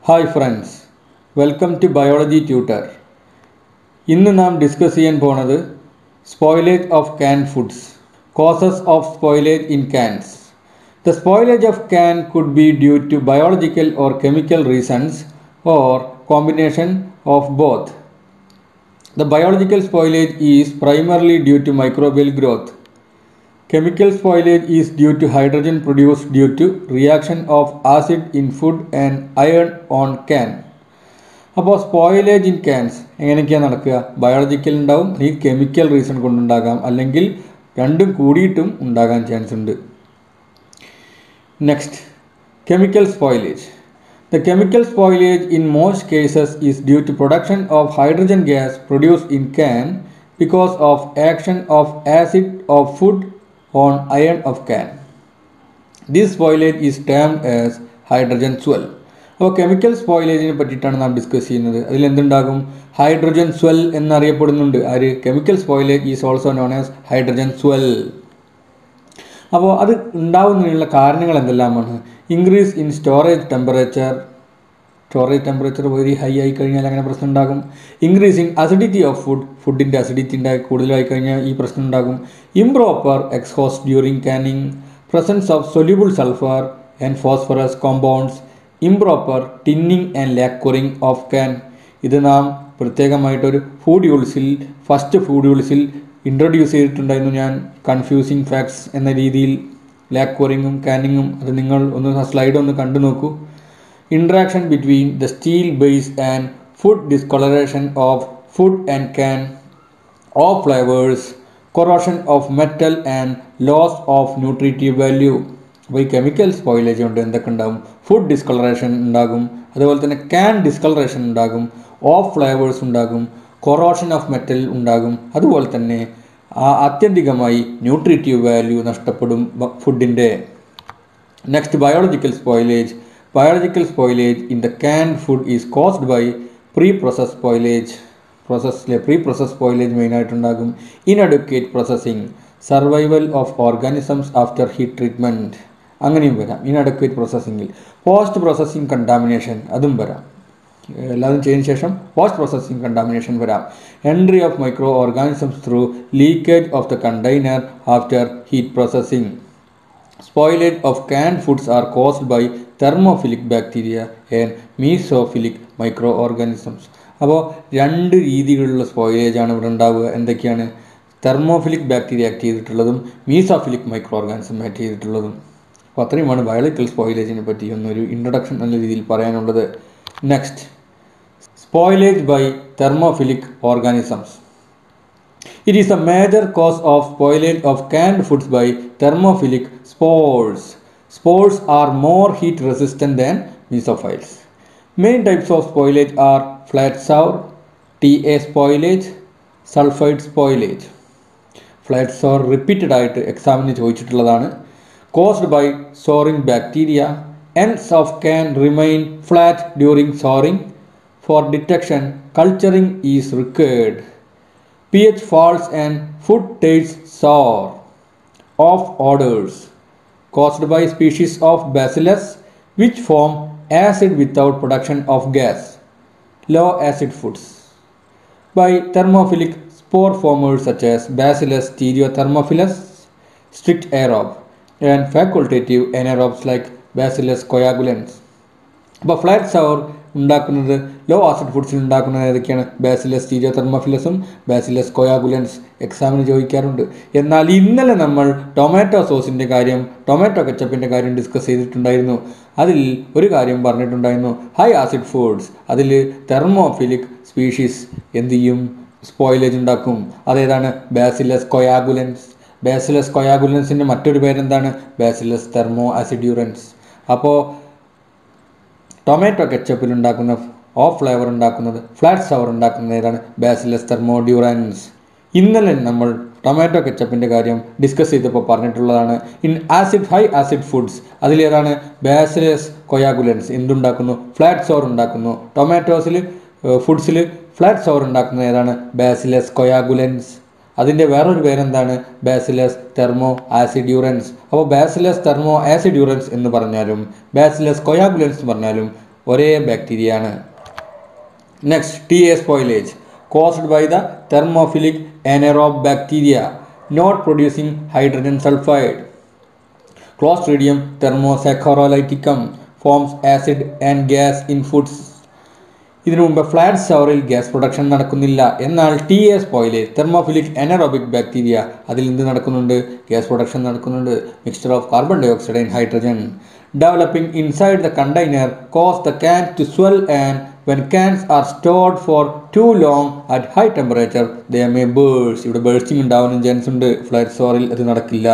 Hi friends welcome to biology tutor ഇന്ന് നാം discuss ചെയ്യാൻ പോണത് spoilage of can foods causes of spoilage in cans the spoilage of can could be due to biological or chemical reasons or combination of both The biological spoilage is primarily due to microbial growth. Chemical spoilage is due to hydrogen produced due to reaction of acid in food and iron on can. അപ്പോൾ spoilage in cans എങ്ങനെയൊക്കെയാണ് നടക്കുക biological ഉണ്ടാവും അല്ലെങ്കിൽ chemical reason കൊണ്ടുണ്ടാകാം അല്ലെങ്കിൽ രണ്ടും കൂടിയിട്ടും ഉണ്ടാകാൻ chance ഉണ്ട് next chemical spoilage The chemical spoilage in most cases is due to production of hydrogen gas produced in can because of action of acid of food on iron of can. This spoilage is termed as hydrogen swell. അപ്പോൾ chemical സ്പോയിലേജിനെ പറ്റിയിട്ടാണ് നാം discuss ചെയ്യുന്നത് അതിൽ എന്തുണ്ടാകും hydrogen swell എന്നറിയപ്പെടുന്നുണ്ട് or chemical spoilage is also known as hydrogen swell അപ്പോൾ അത് ഉണ്ടാവുന്നതിനുള്ള കാരണങ്ങൾ എന്തെല്ലാമാണ് increase in storage temperature storage temperature very high ആയി കഴിഞ്ഞാൽ അങ്ങനെ പ്രശ്നം ഉണ്ടാകും increase in acidity of food ഫുഡിൻ്റെ അസിഡിറ്റി ഉണ്ടായി കൂടുതലായി കഴിഞ്ഞാൽ ഈ പ്രശ്നം ഉണ്ടാകും improper exhaust during canning presence of soluble sulphur and phosphorus compounds improper tinning and lacquering of can ഇത് നാം പ്രത്യേകമായിട്ടൊരു ഫുഡ് യൂൾസിൽ ഫസ്റ്റ് ഫുഡ് യൂൾസിൽ ഇൻട്രൊഡ്യൂസ് ചെയ്തിട്ടുണ്ടായിരുന്നു ഞാൻ കൺഫ്യൂസിങ് ഫാക്ട്സ് എന്ന രീതിയിൽ ലാക്വറിങ്ങും കാനിങ്ങും അത് നിങ്ങൾ ഒന്ന് ആ സ്ലൈഡ് ഒന്ന് കണ്ടു നോക്കൂ interaction between the steel base and food discolouration of food and can off flavours corrosion of metal and loss of nutritive value അപ്പോൾ ഈ കെമിക്കൽ സ്പോയിലേജ് കൊണ്ട് എന്തൊക്കെ ഉണ്ടാകും ഫുഡ് ഡിസ്കളറേഷൻ ഉണ്ടാകും അതുപോലെ തന്നെ ക്യാൻ ഡിസ്കളറേഷൻ ഉണ്ടാകും ഓഫ് ഫ്ലേവേഴ്സ് ഉണ്ടാകും കൊറോഷൻ ഓഫ് മെറ്റൽ ഉണ്ടാകും അതുപോലെ തന്നെ ആത്യന്തികമായി ന്യൂട്രീറ്റീവ് വാല്യൂ നഷ്ടപ്പെടും ഫുഡിൻ്റെ next biological spoilage biological spoilage in the can food is caused by pre process spoilage പ്രോസസ്സിലെ പ്രീ പ്രോസസ് സ്പോയിലേജ് മെയിനായിട്ടുണ്ടാകും inadequate processing survival of organisms after heat treatment അങ്ങനെയും വരാം ഇൻഅഡ്വക്കേറ്റ് പ്രോസസ്സിങ്ങിൽ പോസ്റ്റ് പ്രോസസ്സിങ് കണ്ടാമിനേഷൻ അതും വരാം എല്ലാതും ചെയ്തതിനു ശേഷം പോസ്റ്റ് പ്രോസസ്സിംഗ് കണ്ടാമിനേഷൻ വരാം entry of micro organisms through leakage of the container after heat processing spoilage of can foods are caused by thermophilic bacteria and mesophilic micro organisms അപ്പോൾ രണ്ട് രീതികളിലുള്ള spoilage ആണ് ഇവിടെ ഉണ്ടാവുക എന്തൊക്കെയാണ് തെർമോഫിലിക് ബാക്ടീരിയ ആക്ട് ചെയ്തിട്ടുള്ളതും mesophilic micro organism act ചെയ്തിട്ടുള്ളതും അപ്പോൾ അത്രയുമാണ് ബയോളജിക്കൽ സ്പോയിലേജിനെ പറ്റി ഒന്നൊരു ഇൻട്രൊഡക്ഷൻ എന്ന രീതിയിൽ പറയാനുള്ളത് next spoilage by thermophilic organisms. It is a major cause of spoilage of canned foods by thermophilic spores. Spores are more heat resistant than mesophiles. Main types of spoilage are flat sour, TA spoilage, sulfide spoilage. Flat sour repeated ആയിട്ട് എക്സാമിന് ചോദിച്ചിട്ടുള്ളതാണ് caused by souring bacteria ends of can remain flat during souring for detection, culturing is required. pH falls and food tastes sour. Off odors caused by species of bacillus which form acid without production of gas. Low acid foods. By thermophilic spore formers such as Bacillus stereothermophilus, strict aerobe, and facultative anaerobes like Bacillus coagulans. അപ്പോൾ flat sour ഉണ്ടാക്കുന്നത് low acid ഫുഡ്സിൽ ഉണ്ടാക്കുന്നത് ഏതൊക്കെയാണ് Bacillus സ്റ്റീരിയോ തെർമോഫിലസും Bacillus coagulans എക്സാമിന് ചോദിക്കാറുണ്ട് എന്നാൽ ഇന്നലെ നമ്മൾ ടൊമാറ്റോ സോസിൻ്റെ കാര്യം ടൊമാറ്റോ കെച്ചപ്പിൻ്റെ കാര്യം ഡിസ്കസ് ചെയ്തിട്ടുണ്ടായിരുന്നു അതിൽ ഒരു കാര്യം പറഞ്ഞിട്ടുണ്ടായിരുന്നു ഹൈ ആസിഡ് ഫുഡ്സ് അതിൽ തെർമോഫിലിക് സ്പീഷീസ് എന്ത് ചെയ്യും സ്പോയിലേജ് ഉണ്ടാക്കും അതേതാണ് ബാസിലസ് കൊയാഗുലൻസ് ബാസിലസ് കൊയാഗുലൻസിൻ്റെ മറ്റൊരു പേരെന്താണ് ബാസിലസ് തെർമോ ആസിഡ്യൂറൻസ് അപ്പോൾ ടൊമാറ്റോ കെച്ചപ്പിൽ ഉണ്ടാക്കുന്ന ഓഫ് ഫ്ലേവർ ഉണ്ടാക്കുന്നത് ഫ്ലാറ്റ് സവർ ഉണ്ടാക്കുന്നത് ഏതാണ് ബാസിലസ് തെർമോഡ്യൂറൻസ് ഇന്നലെ നമ്മൾ ടൊമാറ്റോ കെച്ചപ്പിൻ്റെ കാര്യം ഡിസ്കസ് ചെയ്തപ്പോൾ പറഞ്ഞിട്ടുള്ളതാണ് in acid high acid foods അതിലേതാണ് ബാസിലസ് കൊയാഗുലൻസ് എന്തുണ്ടാക്കുന്നു ഫ്ലാറ്റ് സോർ ഉണ്ടാക്കുന്നു ടൊമാറ്റോസിൽ ഫുഡ്സിൽ ഫ്ലാറ്റ് സോർ ഉണ്ടാക്കുന്നത് ഏതാണ് ബാസിലസ് കൊയാഗുലൻസ് അതിൻ്റെ വേറൊരു പേരെന്താണ് ബാസിലസ് തെർമോ ആസിഡ്യൂറൻസ് അപ്പോൾ ബാസിലസ് തെർമോ ആസിഡ്യൂറൻസ് എന്ന് പറഞ്ഞാലും ബാസിലസ് കൊയാഗുലൻസ് എന്ന് പറഞ്ഞാലും ഒരേ ബാക്ടീരിയ ആണ് next T A spoilage caused by the thermophilic anaerobe bacteria not producing hydrogen sulphide Clostridium thermosaccharolyticum forms acid and gas in foods ഇതിനു മുമ്പ് ഫ്ലാറ്റ് സവറിൽ ഗ്യാസ് പ്രൊഡക്ഷൻ നടക്കുന്നില്ല എന്നാൽ T A spoilage thermophilic anaerobic bacteria അതിൽ എന്ത് നടക്കുന്നുണ്ട് gas production നടക്കുന്നുണ്ട് mixture of carbon dioxide and hydrogen developing inside the container cause the can to swell and when cans are stored for too long at high temperature they may burst ഇവിടെ bursting ഉണ്ടാവാനും chance ഉണ്ട് flat സവറിൽ അത് നടക്കില്ല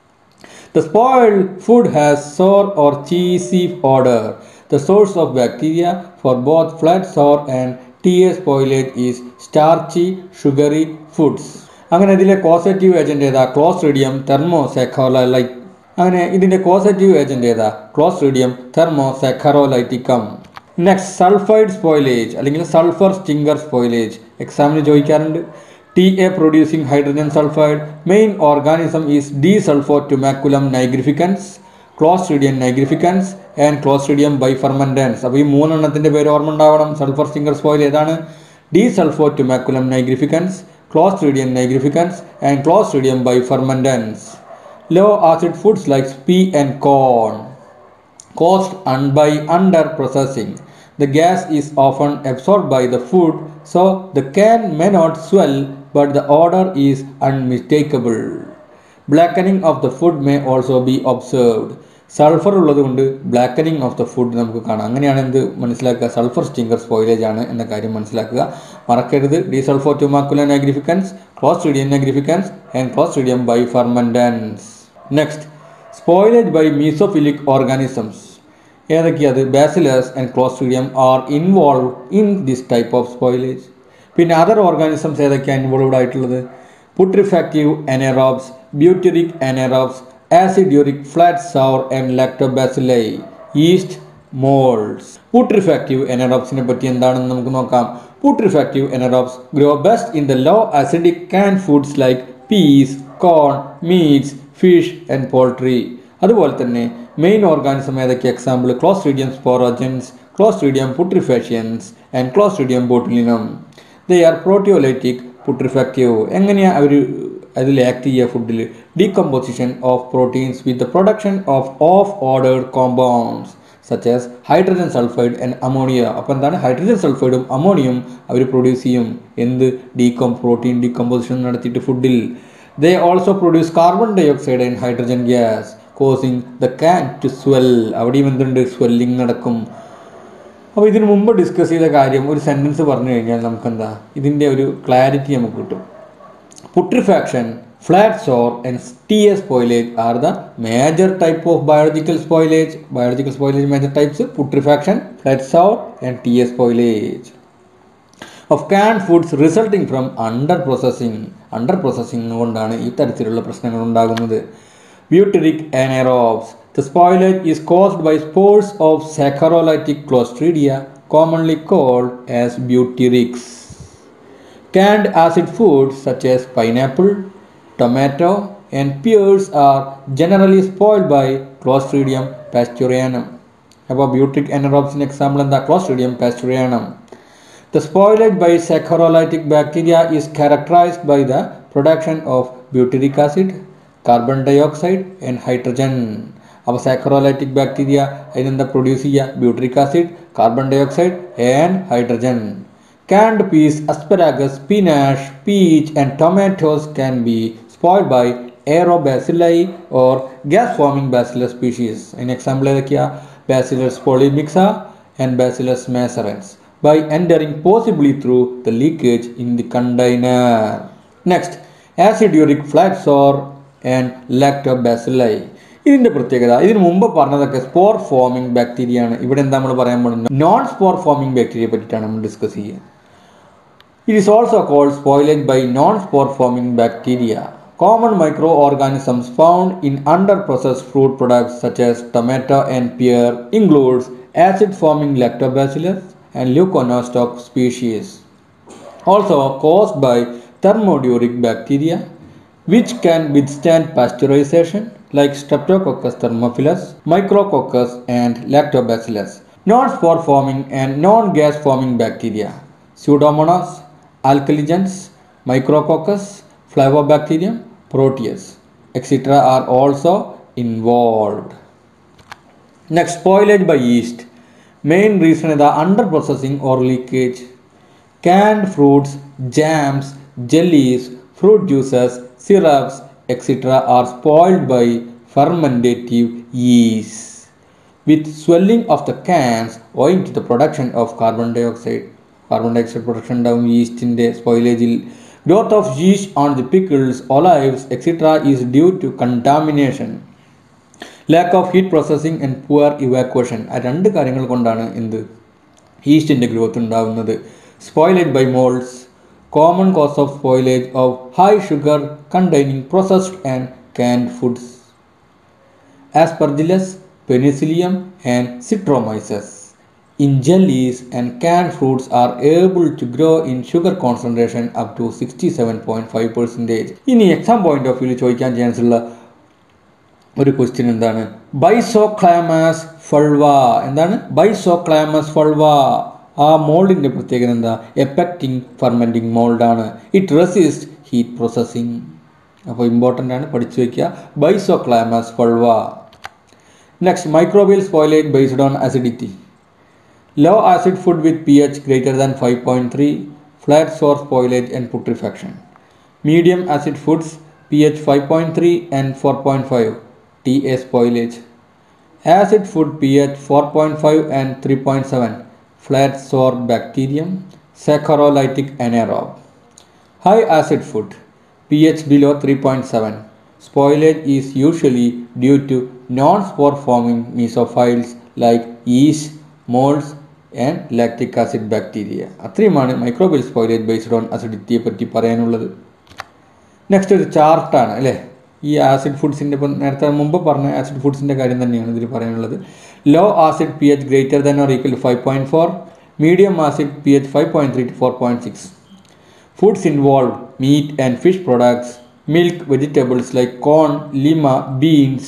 The spoiled food has sour or cheesy odor. The source of bacteria for both flat sour and TA spoilage is starchy, sugary foods. അങ്ങനെ ഇതിലെ causative agent ഏതാ Clostridium thermosaccharolyte അങ്ങനെ ഇതിന്റെ കോസറ്റീവ് ഏജന്റ് ഏതാ Clostridium thermosaccharolyticum next sulphide spoilage അല്ലെങ്കിൽ sulphur stinker spoilage എക്സാമിന് ചോദിക്കാറുണ്ട് T A producing hydrogen sulphide main organism is Desulfotomaculum nigrificans Clostridium nigrificans and Clostridium bifermentans അപ്പോൾ ഈ മൂന്നെണ്ണത്തിൻ്റെ പേര് ഓർമ്മ ഉണ്ടാവണം സൾഫർ സ്റ്റിങ്കർ സ്പോയിൽ ഏതാണ് Desulfotomaculum nigrificans Clostridium nigrificans and Clostridium bifermentans low acid foods like pea and corn caused un by under processing. The gas is often absorbed by the food, so the can may not swell, but the odor is unmistakable. Blackening of the food may also be observed. Sulphur ഉള്ളതുകൊണ്ട് blackening of the food നമുക്ക് കാണാം അങ്ങനെയാണ് എന്ത് മനസ്സിലാക്കുക sulphur stinker spoilage ആണ് എന്ന കാര്യം മനസ്സിലാക്കുക മറക്കരുത് Desulfotomaculum nigrificans Clostridium nigrificans and Clostridium bifermentans next spoilage by mesophilic organisms ഏതൊക്കെയത് Bacillus and Clostridium are involve in this type of spoilage പിന്നെ അതർ ഓർഗാനിസംസ് ഏതൊക്കെയാണ് ഇൻവോൾവ്ഡ് ആയിട്ടുള്ളത് putrefactive anaerobes butyric anaerobes aciduric flat sour and lactobacilli yeast moulds putrefactive എനറോബ്സിനെ പറ്റി എന്താണെന്ന് നമുക്ക് നോക്കാം putrefactive anaerobes grow best in the low acidic can foods like peas corn meats fish and poultry അതുപോലെ തന്നെ main organism ഏതൊക്കെ example Clostridium sporogenes Clostridium putrefaciens and Clostridium botulinum they are proteolytic putrefactive എങ്ങനെയാണ് അവർ അതിൽ act ചെയ്യുക ഫുഡിൽ decomposition of proteins with the production of of odoured compounds such as hydrogen sulphide and ammonia അപ്പോൾ എന്താണ് hydrogen സൾഫൈഡും ammonium അവർ produce ചെയ്യും എന്ത് ഡീകം പ്രോട്ടീൻ ഡീകമ്പോസിഷൻ നടത്തിയിട്ട് ഫുഡിൽ they also produce carbon dioxide and hydrogen gas causing the can to swell അവിടെയും എന്തുണ്ട് സ്വെല്ലിംഗ് നടക്കും അപ്പോൾ ഇതിനു മുമ്പ് ഡിസ്കസ് ചെയ്ത കാര്യം ഒരു സെൻറ്റൻസ് പറഞ്ഞു കഴിഞ്ഞാൽ നമുക്കെന്താ ഇതിൻ്റെ ഒരു ക്ലാരിറ്റി നമുക്ക് കിട്ടും putrefaction flat sour and T A spoilage are the major type of biological spoilage biological spoilage major types putrefaction flat sour and T A spoilage of can foods resulting from under processing under processing കൊണ്ടാണ് ഈ തരത്തിലുള്ള പ്രശ്നങ്ങൾ ഉണ്ടാകുന്നത് butyric anaerobes. The spoilage is caused by spores of Saccharolatic Clostridia, commonly called as butyrics. Canned acid foods such as pineapple, tomato, and pears are generally spoiled by Clostridium pasteurianum. അപ്പോൾ butyric എനറോബ്സിന് example എന്താ Clostridium pasteurianum The spoilage by Saccharolatic bacteria is characterized by the production of butyric acid, carbon dioxide, and hydrogen. അപ്പോൾ saccharolytic bacteria അതിനെന്താ produce ചെയ്യുക butyric acid carbon dioxide and hydrogen Canned peas, asparagus, spinach, peach, and tomatoes can be spoiled by aerobacilli or gas-forming bacillus species. An example ഏതൊക്കെയാ Bacillus polymixa and Bacillus macerans by entering possibly through the leakage in the container. Next, acidic flat sour and lactobacilli. ഇതിൻ്റെ പ്രത്യേകത ഇതിന് മുമ്പ് പറഞ്ഞതൊക്കെ spore foaming bacteria ആണ് ഇവിടെ എന്താ നമ്മൾ പറയാൻ പോകുന്നത് നോൺ സ്പോർ ഫോമിംഗ് ബാക്ടീരിയയെ പറ്റിയിട്ടാണ് നമ്മൾ ഡിസ്കസ് ചെയ്യുക It is also called spoilage by non-spore forming bacteria. Common microorganisms found in under-processed fruit products such as tomato and pear includes acid-forming lactobacillus and leuconostoc species. Also caused by thermoduric bacteria which can withstand pasteurization like Streptococcus thermophilus, Micrococcus and Lactobacillus. non spore forming and non gas forming bacteria, Pseudomonas, alkaligens, Micrococcus, Flavobacterium, Proteus, etc. are also involved. Next, spoilage by yeast. Main reason is the under processing or leakage. Canned fruits, jams, jellies, fruit juices, syrups, etc. are spoiled by fermentative yeast with swelling of the cans owing to the production of carbon dioxide. Carbon dioxide production ഉണ്ടാവും yeastന്റെ സ്പോയിലേജിൽ growth of yeast on the pickles, olives, etc. is due to contamination. Lack of heat processing and poor evacuation ആ രണ്ട് കാര്യങ്ങൾ കൊണ്ടാണ് എന്ത് ഈസ്റ്റിൻ്റെ growth ഉണ്ടാകുന്നത് spoilage by moulds common cause of spoilage of high sugar containing processed and canned foods aspergillus, penicillium, and citromyces. In jellies and canned fruits are able to grow in sugar concentration up to 67.5 percentage. ഇനി exam point of view ചോദിക്കാൻ chance ഉള്ള ഒരു question എന്താണ് ബൈസോക്ലാമസ് ഫൾവ എന്താണ് ബൈസോക്ലാമസ് ഫൾവ ആ മോൾഡിൻ്റെ പ്രത്യേകത എന്താ എഫക്റ്റിംഗ് ഫെർമെൻറ്റിംഗ് മോൾഡാണ് ഇറ്റ് റെസിസ്റ്റ് ഹീറ്റ് പ്രോസസ്സിംഗ് അപ്പോൾ ഇമ്പോർട്ടൻ്റ് ആണ് പഠിച്ചു വയ്ക്കുക Byssochlamys fulva next microbial spoilage based on acidity low acid food with p H greater than five point three flat sour spoilage and putrefaction medium acid foods p H five point three and four point five T A spoilage acid food p H four point five and three point seven flat sour bacterium സാക്കറോലൈറ്റിക് അനേറോബ് High acid food, pH below 3.7. Spoilage is usually due to non-spore forming mesophiles like yeast, molds and lactic acid bacteria. അത്രയുമാണ് microbial spoilage based on അസിഡിറ്റിയെ പറ്റി പറയാനുള്ളത് next ഒരു ചാർട്ടാണ് അല്ലേ ഈ acid ഫുഡ്സിൻ്റെ ഇപ്പം നേരത്തെ മുമ്പ് പറഞ്ഞ ആസിഡ് ഫുഡ്സിൻ്റെ കാര്യം തന്നെയാണ് ഇതിൽ പറയാനുള്ളത് low acid p H greater than or equal five point four medium acid p H five point three to four point six Foods involve meat and fish products, milk, vegetables like corn, lima, beans,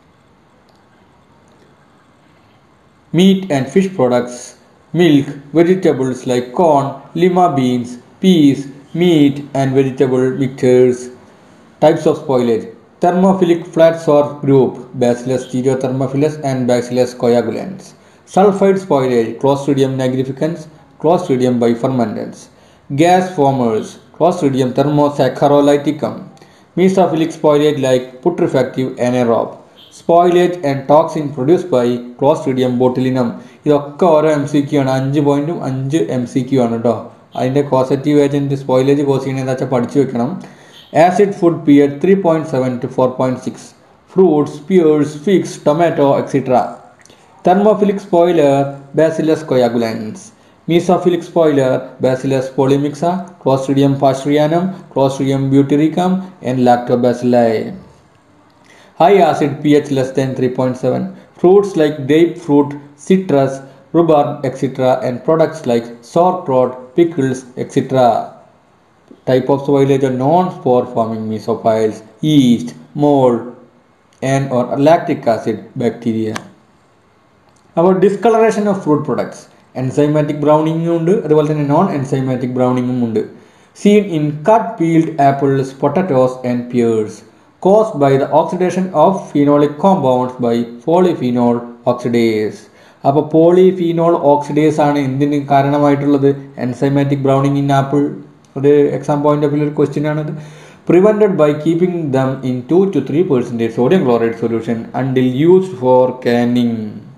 meat and fish products, milk, vegetables like corn, lima beans, peas, meat and vegetable mixtures. Types of spoilage thermophilic flat sour group Bacillus stereothermophilus and Bacillus coagulans. Sulfide spoilage Clostridium nigricans, Clostridium bifermentans. Gas formers Clostridium thermosaccharolyticum. Mesophilic spoilage like putrefactive anaerobe. Spoilage and toxin produced by Clostridium botulinum. ഇതൊക്കെ ഓരോ M C Q ആണ് അഞ്ച് പോയിന്റും അഞ്ച് M C Q ആണ് കേട്ടോ അതിൻ്റെ causative agent spoilage cos ചെയ്യണത് വെച്ചാൽ പഠിച്ചു വെക്കണം acid food p H three point seven to four point six fruits pears figs tomato etcetera thermophilic spoiler Bacillus coagulans, mesophilic spoiler Bacillus polymixa, Clostridium pastorianum, Clostridium butyricum, and Lactobacilli. High acid pH less than 3.7. Fruits like grapefruit, citrus, rhubarb, etc., and products like sauerkraut, pickles, etc. Type of spoilage are non-spore forming mesophiles, yeast, mold, and or lactic acid bacteria. അപ്പോൾ discolouration of fruit products enzymatic ബ്രൗണിങ്ങും ഉണ്ട് അതുപോലെ തന്നെ non enzymatic ബ്രൗണിങ്ങും ഉണ്ട് seen in cut peeled apples potatoes and pears caused by the oxidation of phenolic compounds by polyphenol oxidase അപ്പോൾ polyphenol oxidase ആണ് എന്തിന് കാരണമായിട്ടുള്ളത് എൻസൈമാറ്റിക് ബ്രൗണിങ് ഇൻ ആപ്പിൾ ഒരു എക്സാം പോയിന്റ് ഓഫ് വ്യൂ ഒരു ക്വസ്റ്റ്യൻ ആണത് prevented by keeping them in two to three percentage sodium chloride solution until used for canning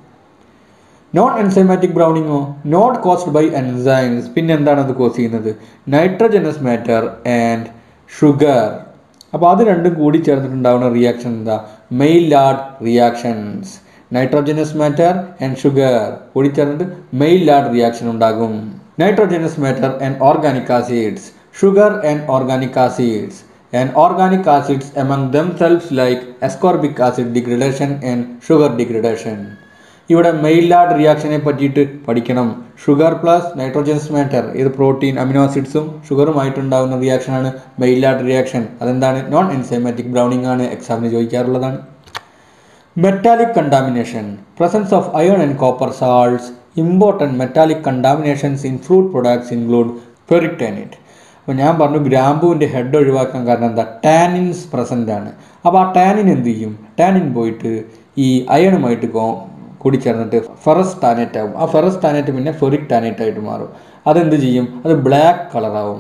non enzymatic ബ്രൗണിങ്ങോ not caused by enzymes പിന്നെ എന്താണ് അത് cos ചെയ്യുന്നത് nitrogenous matter and sugar അപ്പോൾ അത് രണ്ടും കൂടി ചേർന്നിട്ടുണ്ടാവുന്ന റിയാക്ഷൻ എന്താ Maillard reactions nitrogenous matter and sugar കൂടി ചേർന്നിട്ട് മെയിലാഡ് റിയാക്ഷൻ ഉണ്ടാകും nitrogenous matter and organic acids sugar and organic acids and organic acids among themselves like ascorbic acid degradation and sugar degradation. ഇവിടെ മെയിലാഡ് റിയാക്ഷനെ പറ്റിയിട്ട് പഠിക്കണം ഷുഗർ പ്ലസ് നൈട്രോജൻസ് മാറ്റർ ഇത് protein amino ആസിഡ്സും ഷുഗറുമായിട്ടുണ്ടാകുന്ന റിയാക്ഷനാണ് മെയിലാഡ് റിയാക്ഷൻ അതെന്താണ് നോൺ എൻസൈമാറ്റിക് ബ്രൗണിംഗ് ആണ് എക്സാമിന് ചോദിക്കാറുള്ളതാണ് metallic contamination presence of iron and copper salts important metallic contaminations in fruit products include ferric tannate അപ്പോൾ ഞാൻ പറഞ്ഞു ഗ്രാമ്പുവിൻ്റെ ഹെഡ് ഒഴിവാക്കാൻ കാരണം എന്താ ടാനിൻസ് പ്രസൻ്റ് ആണ് അപ്പോൾ ആ ടാനിൻ എന്ത് ചെയ്യും ടാനിൻ പോയിട്ട് ഈ അയണുമായിട്ട് കോ കൂടിച്ചേർന്നിട്ട് ഫെറസ് ടാനേറ്റ് ആവും ആ ഫെറസ് ടാനേറ്റ് പിന്നെ ഫെറിക് ടാനേറ്റ് ആയിട്ട് മാറും അതെന്ത് ചെയ്യും അത് ബ്ലാക്ക് കളറാവും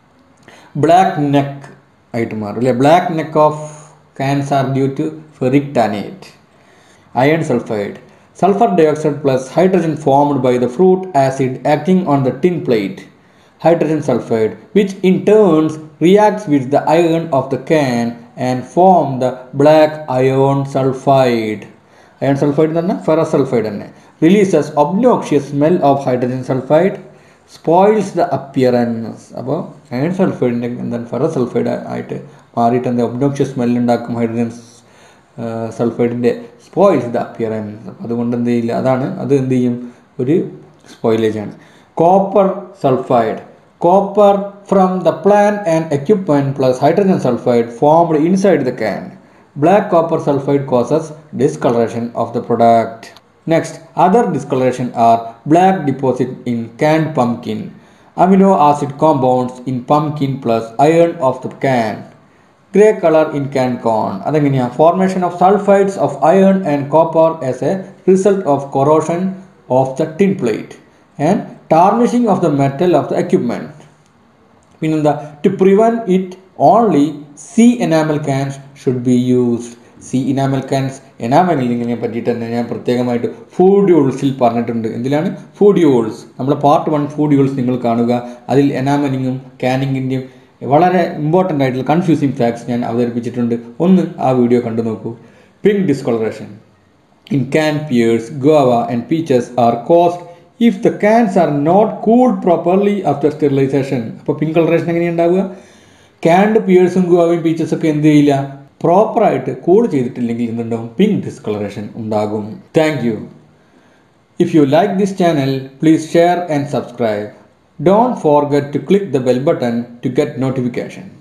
ബ്ലാക്ക് നെക്ക് ആയിട്ട് മാറും അല്ലേ black neck of cans are due to ferric tannate iron sulfide. Sulfur dioxide plus hydrogen formed by the fruit acid acting on the tin plate. Hydrogen sulfide, which in turns reacts with the iron of the can and form the black iron sulfide. Iron sulfide തന്നെ ferrous sulfide തന്നെ releases obnoxious smell of hydrogen sulfide spoils the appearance അപ്പോൾ iron സൾഫൈഡിൻ്റെ എന്താണ് ferrous sulphide ആയിട്ട് മാറിയിട്ട് എന്താ obnoxious smell ഉണ്ടാക്കും hydrogen സൾഫൈഡിൻ്റെ സ്പോയിൽസ് ദ അപ്പിയറൻസ് അപ്പോൾ അതുകൊണ്ട് എന്ത് ചെയ്യില്ല അതാണ് അത് എന്ത് ചെയ്യും ഒരു സ്പോയിലേജ് ആണ് copper sulphide copper from the plant and equipment plus hydrogen sulphide formed inside the can black copper sulphide causes discolouration of the product next other discolouration are black deposit in canned pumpkin amino acid compounds in pumpkin plus iron of the can grey colour in can corn അതെങ്ങനെയാണ് formation of sulphides of iron and copper as a result of corrosion of the tin plate and tarnishing of the metal of the equipment പിന്നെന്താ to prevent it only C enamel cans should be used C enamel cans എനാമലിങ്ങിനെ പറ്റിയിട്ട് തന്നെ ഞാൻ പ്രത്യേകമായിട്ട് ഫൂഡ്യൂൾസിൽ പറഞ്ഞിട്ടുണ്ട് എന്തിലാണ് ഫൂഡ്യൂൾസ് നമ്മളെ part one ഫൂഡ്യൂൾസ് നിങ്ങൾ കാണുക അതിൽ എനാമലിങ്ങും ക്യാനിങ്ങിൻ്റെയും വളരെ ഇമ്പോർട്ടൻ്റ് ആയിട്ടുള്ള കൺഫ്യൂസിങ് ഫാക്ട്സ് ഞാൻ അവതരിപ്പിച്ചിട്ടുണ്ട് ഒന്ന് ആ വീഡിയോ കണ്ടു നോക്കൂ pink discolouration in can pears guava and peaches are caused if the cans are not cooled properly after sterilisation അപ്പോൾ പിങ്ക് കളറേഷൻ എങ്ങനെയാണ് ഉണ്ടാവുക ക്യാൻഡ് പിയേഴ്സും ഗോവയും പീച്ചസും ഒക്കെ എന്ത് ചെയ്യില്ല പ്രോപ്പറായിട്ട് കൂൾ ചെയ്തിട്ടില്ലെങ്കിൽ എന്തുണ്ടാവും പിങ്ക് ഡിസ്കളറേഷൻ ഉണ്ടാകും thank you If you like this channel, please share and subscribe. Don't forget to click the bell button to get notification.